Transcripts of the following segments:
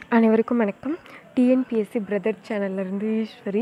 அனைவருக்கும் வணக்கம் TNPSC brother சேனல்லேருந்து Eswari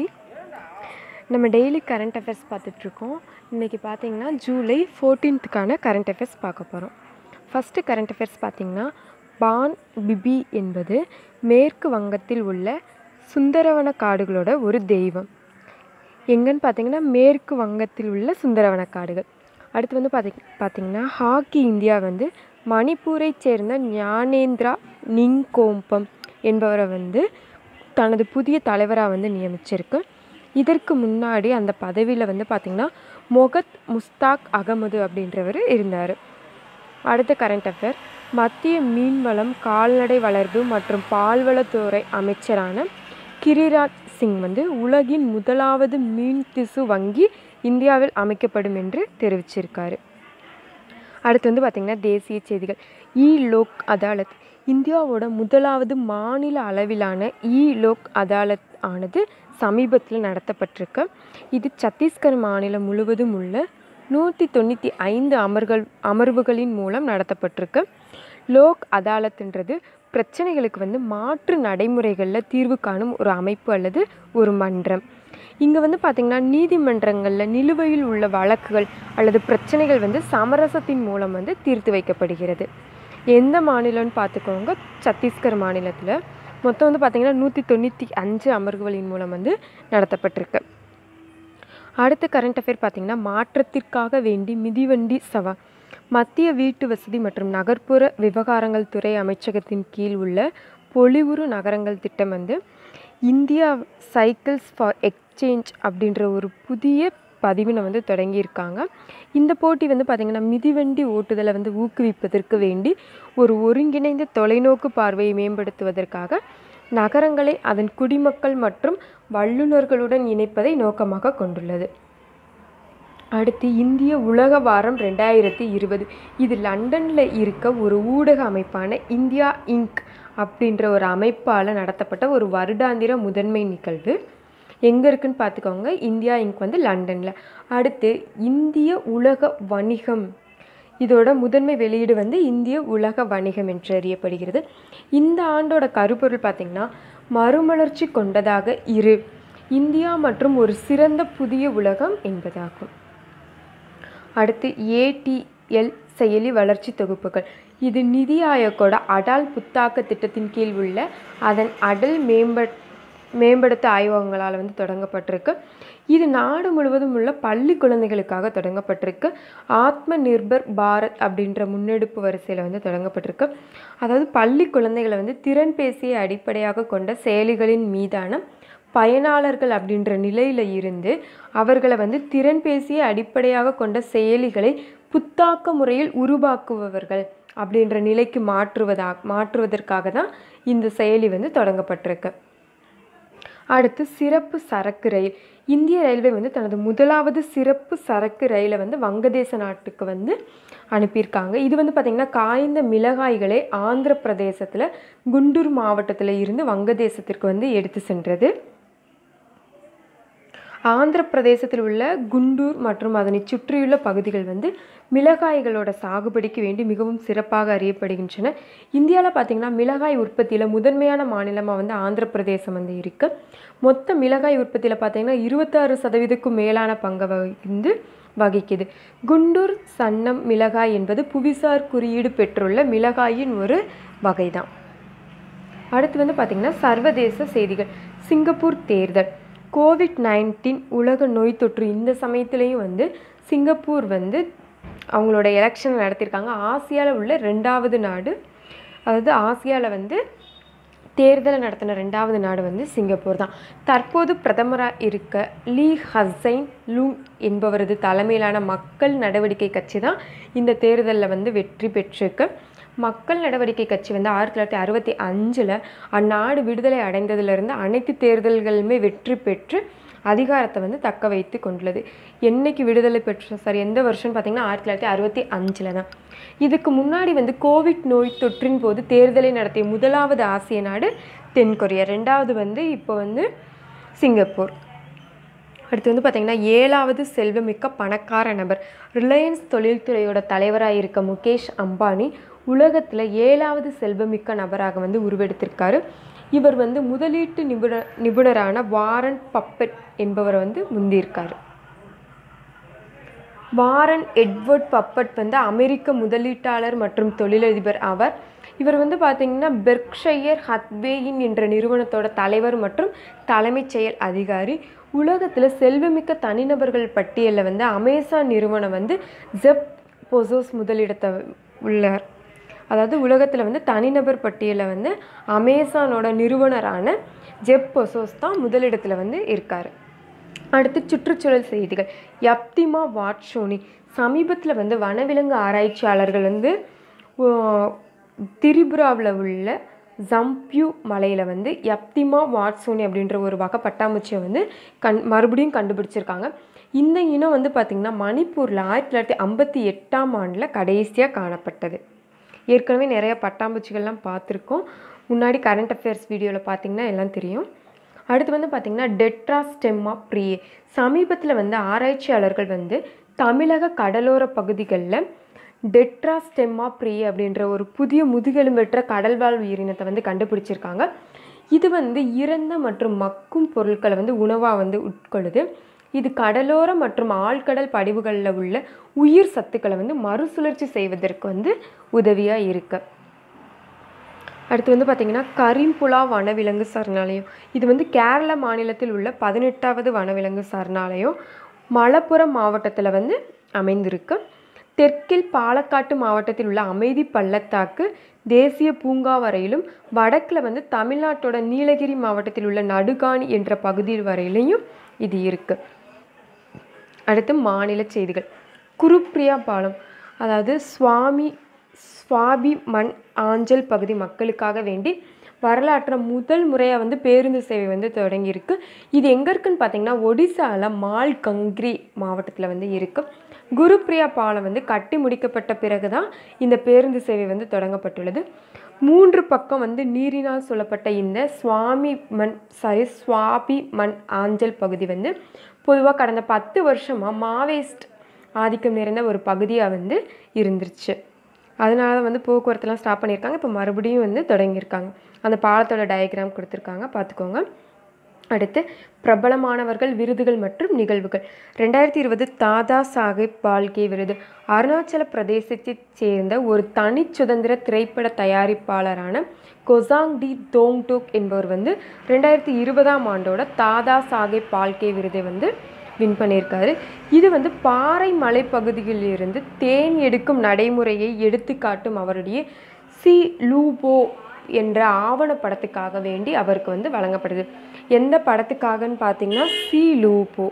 நம்ம டெய்லி கரண்ட் அஃபேர்ஸ் பார்த்துட்ருக்கோம் இன்றைக்கி பார்த்தீங்கன்னா ஜூலை ஃபோர்டீன்த்துக்கான கரண்ட் அஃபேர்ஸ் பார்க்க போகிறோம் ஃபஸ்ட்டு கரண்ட் அஃபேர்ஸ் பார்த்திங்கன்னா பான் பிபி என்பது மேற்கு வங்கத்தில் உள்ள சுந்தரவன காடுகளோட ஒரு தெய்வம் எங்கன்னு பார்த்தீங்கன்னா மேற்கு வங்கத்தில் உள்ள சுந்தரவன காடுகள் அடுத்து வந்து பார்த்தி பார்த்திங்கன்னா ஹாக்கி இந்தியா வந்து மணிப்பூரைச் சேர்ந்த ஞானேந்திரா நிங்கோம்பம் என்பவரை வந்து தனது புதிய தலைவராக வந்து நியமிச்சிருக்கு இதற்கு முன்னாடி அந்த பதவியில் வந்து பார்த்திங்கன்னா மொகத் முஸ்தாக் அகமது அப்படின்றவர் இருந்தார் அடுத்த கரண்ட் அஃபேர் மத்திய மீன்வளம் கால்நடை வளர்ப்பு மற்றும் பால்வளத்துறை அமைச்சரான கிரிராஜ் சிங் வந்து உலகின் முதலாவது மீன் திசு வங்கி இந்தியாவில் அமைக்கப்படும் என்று தெரிவிச்சிருக்காரு அடுத்து வந்து பார்த்திங்கன்னா தேசிய செய்திகள் இ லோக் அதாலத் இந்தியாவோட முதலாவது மாநில அளவிலான இ லோக் அதாலத் ஆனது சமீபத்தில் நடத்தப்பட்டிருக்கு இது சத்தீஸ்கர் மாநிலம் முழுவதும் உள்ள நூற்றி தொண்ணூற்றி ஐந்து அமர்கள் அமர்வுகளின் மூலம் நடத்தப்பட்டிருக்கு லோக் அதாலத்ன்றது பிரச்சனைகளுக்கு வந்து மாற்று நடைமுறைகளில் தீர்வு காணும் ஒரு அமைப்பு அல்லது ஒரு மன்றம் இங்கே வந்து பார்த்திங்கன்னா நீதிமன்றங்களில் நிலுவையில் உள்ள வழக்குகள் அல்லது பிரச்சனைகள் வந்து சமரசத்தின் மூலம் வந்து தீர்த்து வைக்கப்படுகிறது எந்த மாநிலம்னு பார்த்துக்கோங்க சத்தீஸ்கர் மாநிலத்தில் மொத்தம் வந்து பார்த்திங்கன்னா நூற்றி தொண்ணூற்றி அஞ்சு அமர்வுகளின் மூலம் வந்து நடத்தப்பட்டிருக்கு அடுத்த கரண்ட் அஃபேர் பார்த்திங்கன்னா மாற்றத்திற்காக வேண்டி மிதிவண்டி சவா மத்திய வீட்டு வசதி மற்றும் நகர்ப்புற விவகாரங்கள் துறை அமைச்சகத்தின் கீழ் உள்ள பொலிவுறு நகரங்கள் திட்டம் வந்து இந்தியா சைக்கிள்ஸ் ஃபார் எக்ஸ்சேஞ்ச் அப்படின்ற ஒரு புதிய பதிவினை வந்து தொடங்கியிருக்காங்க இந்த போட்டி வந்து பார்த்திங்கன்னா மிதிவண்டி ஓட்டுதலை வந்து ஊக்குவிப்பதற்கு வேண்டி ஒரு ஒருங்கிணைந்த தொலைநோக்கு பார்வையை மேம்படுத்துவதற்காக நகரங்களை அதன் குடிமக்கள் மற்றும் வல்லுநர்களுடன் இணைப்பதை நோக்கமாக கொண்டுள்ளது அடுத்து இந்திய உலக வாரம் ரெண்டாயிரத்தி இருபது இது லண்டனில் இருக்க ஒரு ஊடக அமைப்பான இந்தியா இங்க் அப்படின்ற ஒரு அமைப்பால் நடத்தப்பட்ட ஒரு வருடாந்திர முதன்மை நிகழ்வு எங்கே இருக்குன்னு பார்த்துக்கோங்க இந்தியா இங்க் வந்து லண்டனில் அடுத்து இந்திய உலக வணிகம் இதோட முதன்மை வெளியீடு வந்து இந்திய உலக வணிகம் என்று அறியப்படுகிறது இந்த ஆண்டோட கருப்பொருள் பார்த்திங்கன்னா மறுமலர்ச்சி கொண்டதாக இரு இந்தியா மற்றும் ஒரு சிறந்த புதிய உலகம் என்பதாகும் அடுத்து ஏடிஎல் செயலி வளர்ச்சி தொகுப்புகள் இது நிதி ஆயோக்கோட அடால் புத்தாக்க திட்டத்தின் கீழ் உள்ள அதன் அடல் மேம்பட் மேம்படுத்த ஆய்வகங்களால் வந்து தொடங்கப்பட்டிருக்கு இது நாடு முழுவதும் உள்ள பள்ளி குழந்தைகளுக்காக தொடங்கப்பட்டிருக்கு ஆத்ம நிர்பர் பாரத் அப்படின்ற முன்னெடுப்பு வரிசையில் வந்து தொடங்கப்பட்டிருக்கு அதாவது பள்ளி குழந்தைகளை வந்து திறன் பேசியை அடிப்படையாக கொண்ட செயலிகளின் மீதான பயனாளர்கள் அப்படின்ற நிலையில் இருந்து அவர்களை வந்து திறன் பேசியை அடிப்படையாக கொண்ட செயலிகளை புத்தாக்க முறையில் உருவாக்குபவர்கள் அப்படின்ற நிலைக்கு மாற்றுவதா மாற்றுவதற்காக தான் இந்த செயலி வந்து தொடங்கப்பட்டிருக்கு அடுத்து சிறப்பு சரக்கு ரயில் இந்திய ரயில்வே வந்து தனது முதலாவது சிறப்பு சரக்கு ரயிலை வந்து வங்கதேச நாட்டுக்கு வந்து அனுப்பியிருக்காங்க இது வந்து பார்த்திங்கன்னா காய்ந்த மிளகாய்களை ஆந்திர பிரதேசத்தில் குண்டூர் மாவட்டத்தில் இருந்து வங்கதேசத்திற்கு வந்து எடுத்து சென்றது ஆந்திர பிரதேசத்தில் உள்ள குண்டூர் மற்றும் அதனை சுற்றியுள்ள பகுதிகள் வந்து மிளகாய்களோட சாகுபடிக்கு வேண்டி மிகவும் சிறப்பாக அறியப்படுகின்றன இந்தியாவில் பார்த்திங்கன்னா மிளகாய் உற்பத்தியில் முதன்மையான மாநிலமாக வந்து ஆந்திர பிரதேசம் வந்து இருக்குது மொத்த மிளகாய் உற்பத்தியில் பார்த்திங்கன்னா இருபத்தாறு சதவீதக்கும் மேலான பங்கை வகிந்து வகிக்குது குண்டூர் சன்னம் மிளகாய் என்பது புவிசார் குறியீடு பெற்றுள்ள மிளகாயின் ஒரு வகை தான் அடுத்து வந்து பார்த்திங்கன்னா சர்வதேச செய்திகள் சிங்கப்பூர் தேர்தல் கோவிட் நைன்டீன் உலக நோய் தொற்று இந்த சமயத்துலேயும் வந்து சிங்கப்பூர் வந்து அவங்களோட எலெக்ஷன் நடத்தியிருக்காங்க ஆசியாவில் உள்ள ரெண்டாவது நாடு அதாவது ஆசியாவில் வந்து தேர்தலை நடத்தின ரெண்டாவது நாடு வந்து சிங்கப்பூர் தான் தற்போது பிரதமராக இருக்க லீ ஹசைன் லூங் என்பவரது தலைமையிலான மக்கள் நடவடிக்கை கட்சி தான் இந்த தேர்தலில் வந்து வெற்றி பெற்றிருக்கு மக்கள் நடவடிக்கை கட்சி வந்து ஆயிரத்தி தொள்ளாயிரத்தி அறுபத்தி அஞ்சில் அந்நாடு விடுதலை அடைந்ததிலிருந்து அனைத்து தேர்தல்களுமே வெற்றி பெற்று அதிகாரத்தை வந்து தக்க வைத்து கொண்டுள்ளது என்னைக்கு விடுதலை பெற்ற சாரி எந்த வருஷம்னு பார்த்தீங்கன்னா ஆயிரத்தி தொள்ளாயிரத்தி அறுபத்தி அஞ்சில் தான் இதுக்கு முன்னாடி வந்து கோவிட் நோய் தொற்றின் போது தேர்தலை நடத்திய முதலாவது ஆசிய நாடு தென்கொரியா ரெண்டாவது வந்து இப்போ வந்து சிங்கப்பூர் அடுத்து வந்து பார்த்திங்கன்னா ஏழாவது செல்வமிக்க பணக்கார நபர் ரிலையன்ஸ் தொழில்துறையோட தலைவராக இருக்க முகேஷ் அம்பானி உலகத்தில் ஏழாவது செல்வமிக்க நபராக வந்து உருவெடுத்திருக்காரு இவர் வந்து முதலீட்டு நிபுணர் நிபுணரான வாரன் பப்பட் என்பவர் வந்து முந்தியிருக்காரு வாரன் எட்வர்ட் பப்பட் வந்து அமெரிக்க முதலீட்டாளர் மற்றும் தொழிலதிபர் அவர் இவர் வந்து பார்த்தீங்கன்னா பெர்க்ஷயர் ஹத்வேயின் என்ற நிறுவனத்தோட தலைவர் மற்றும் தலைமைச் செயல் அதிகாரி உலகத்தில் செல்வமிக்க தனிநபர்கள் பட்டியலில் வந்து அமேசான் நிறுவனம் வந்து ஜெப் பொசோஸ் முதலிடத்தை உள்ளார் அதாவது உலகத்தில் வந்து தனிநபர் பட்டியலில் வந்து அமேசானோட நிறுவனரான ஜெப் பொசோஸ் தான் முதலிடத்தில் வந்து இருக்கார் அடுத்து சுற்றுச்சூழல் செய்திகள் யப்திமா வாட்சோனி சமீபத்தில் வந்து வனவிலங்கு ஆராய்ச்சியாளர்கள் வந்து ஓ, திரிபுராவில் உள்ள ஜம்பியூ மலையில் வந்து யப்திமா வாட்சோனி அப்படின்ற ஒரு வகை பட்டாம்பூச்சியை வந்து கண் மறுபடியும் கண்டுபிடிச்சிருக்காங்க இந்த இனம் வந்து பார்த்திங்கன்னா மணிப்பூரில் ஆயிரத்தி தொள்ளாயிரத்தி ஐம்பத்தி எட்டாம் ஆண்டில் கடைசியாக காணப்பட்டது ஏற்கனவே நிறைய பட்டாம்பூச்சிகள்லாம் பார்த்துருக்கோம் முன்னாடி கரண்ட் அஃபேர்ஸ் வீடியோவில் பார்த்தீங்கன்னா எல்லாம் தெரியும் அடுத்து வந்து பார்த்திங்கன்னா டெட்ரா ஸ்டெம்மா ப்ரியே சமீபத்தில் வந்து ஆராய்ச்சியாளர்கள் வந்து தமிழக கடலோர பகுதிகளில் டெட்ரா ஸ்டெம்மா ப்ரியே அப்படின்ற ஒரு புதிய முதுகெலும்பற்ற கடல்வாழ் உயிரினத்தை வந்து கண்டுபிடிச்சிருக்காங்க இது வந்து இறந்த மற்றும் மக்கும் பொருட்களை வந்து உணவாக வந்து உட்கொள்ளுது இது கடலோர மற்றும் ஆழ்கடல் படிவுகளில் உள்ள உயிர் சத்துக்களை வந்து மறுசுழற்சி செய்வதற்கு வந்து உதவியாக இருக்கு அடுத்து வந்து பார்த்திங்கன்னா கரிம்புலா வனவிலங்கு சரணாலயம் இது வந்து கேரள மாநிலத்தில் உள்ள பதினெட்டாவது வனவிலங்கு சரணாலயம் மலப்புரம் மாவட்டத்தில் வந்து அமைந்திருக்கு தெற்கில் பாலக்காட்டு மாவட்டத்தில் உள்ள அமைதி பள்ளத்தாக்கு தேசிய பூங்கா வரையிலும் வடக்கில் வந்து தமிழ்நாட்டோட நீலகிரி மாவட்டத்தில் உள்ள நடுகாணி என்ற பகுதி வரையிலையும் இது இருக்குது அடுத்து மாநில செய்திகள் குருப்பிரியா பாலம் அதாவது சுவாமி சுவாபி மண் ஆஞ்சல் பகுதி மக்களுக்காக வேண்டி வரலாற்றில் முதல் முறையாக வந்து பேருந்து சேவை வந்து தொடங்கியிருக்கு இது எங்கே இருக்குன்னு பார்த்தீங்கன்னா ஒடிசாவில் மால் கங்க்ரி மாவட்டத்தில் வந்து இருக்குது குருப்பிரியா பாலம் வந்து கட்டி முடிக்கப்பட்ட பிறகு தான் இந்த பேருந்து சேவை வந்து தொடங்கப்பட்டுள்ளது மூன்று பக்கம் வந்து நீரினால் சொல்லப்பட்ட இந்த சுவாமி மண் சாரி சுவாபி மண் ஆஞ்சல் பகுதி வந்து பொதுவாக கடந்த பத்து வருஷமாக மாவேஸ்ட் ஆதிக்கம் நிறைந்த ஒரு பகுதியாக வந்து இருந்துருச்சு அதனால வந்து போக்குவரத்துலாம் ஸ்டாப் பண்ணியிருக்காங்க இப்போ மறுபடியும் வந்து தொடங்கியிருக்காங்க அந்த பாலத்தோட டயக்ராம் கொடுத்துருக்காங்க பார்த்துக்கோங்க அடுத்து பிரபலமானவர்கள் விருதுகள் மற்றும் நிகழ்வுகள் ரெண்டாயிரத்தி இருபது தாதா சாஹேப் பால்கே விருது அருணாச்சல பிரதேசத்தைச் சேர்ந்த ஒரு தனி சுதந்திர திரைப்பட தயாரிப்பாளரான கொசாங் டி தோங்டோக் என்பவர் வந்து ரெண்டாயிரத்தி இருபதாம் ஆண்டோட தாதா சாஹேப் பால்கே விருதை வந்து வின் பண்ணியிருக்காரு இது வந்து பாறை மலைப்பகுதிகளிலிருந்து தேன் எடுக்கும் நடைமுறையை எடுத்துக்காட்டும் அவருடைய சி லூபோ என்ற ஆவணப்படத்துக்காக வேண்டி அவருக்கு வந்து வழங்கப்படுது எந்த படத்துக்காகன்னு பார்த்தீங்கன்னா சி லூபோ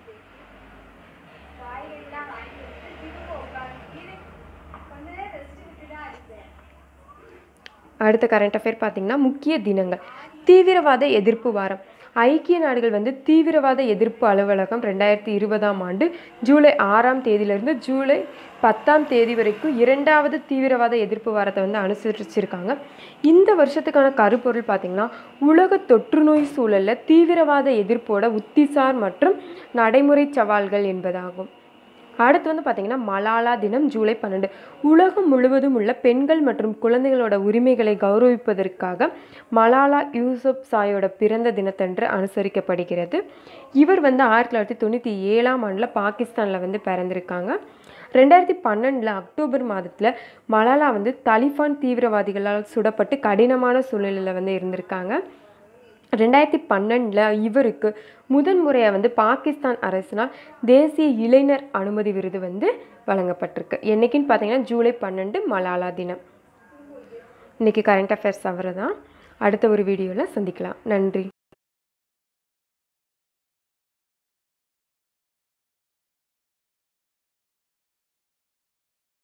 அடுத்த கரண்ட் அஃபேர் பார்த்தீங்கன்னா முக்கிய தினங்கள் தீவிரவாத எதிர்ப்பு வாரம் ஐக்கிய நாடுகள் வந்து தீவிரவாத எதிர்ப்பு அலுவலகம் ரெண்டாயிரத்தி இருபதாம் ஆண்டு ஜூலை ஆறாம் தேதியிலிருந்து ஜூலை பத்தாம் தேதி வரைக்கும் இரண்டாவது தீவிரவாத எதிர்ப்பு வாரத்தை வந்து அனுசரிச்சிருக்காங்க இந்த வருஷத்துக்கான கருப்பொருள் பார்த்திங்கன்னா உலக தொற்றுநோய் சூழலில் தீவிரவாத எதிர்ப்போட உத்திசார் மற்றும் நடைமுறை சவால்கள் என்பதாகும் அடுத்து வந்து பார்த்திங்கன்னா மலாலா தினம் ஜூலை பன்னெண்டு உலகம் முழுவதும் உள்ள பெண்கள் மற்றும் குழந்தைகளோட உரிமைகளை கௌரவிப்பதற்காக மலாலா யூசுப் சாயோட பிறந்த தினத்தன்று அனுசரிக்கப்படுகிறது இவர் வந்து ஆயிரத்தி தொள்ளாயிரத்தி தொண்ணூற்றி ஏழாம் ஆண்டில் பாகிஸ்தானில் வந்து பிறந்திருக்காங்க ரெண்டாயிரத்தி பன்னெண்டில் அக்டோபர் மாதத்தில் மலாலா வந்து தலிபான் தீவிரவாதிகளால் சுடப்பட்டு கடினமான சூழ்நிலையில் வந்து இருந்திருக்காங்க ரெண்டாயிரத்தி பன்னெண்டில் இவருக்கு முதன் முறையாக வந்து பாகிஸ்தான் அரசினால் தேசிய இளைஞர் அனுமதி விருது வந்து வழங்கப்பட்டிருக்கு என்னைக்குன்னு பார்த்தீங்கன்னா ஜூலை பன்னெண்டு மலாலா தினம் இன்றைக்கி கரண்ட் அஃபேர்ஸ் அவரை தான் அடுத்த ஒரு வீடியோவில் சந்திக்கலாம் நன்றி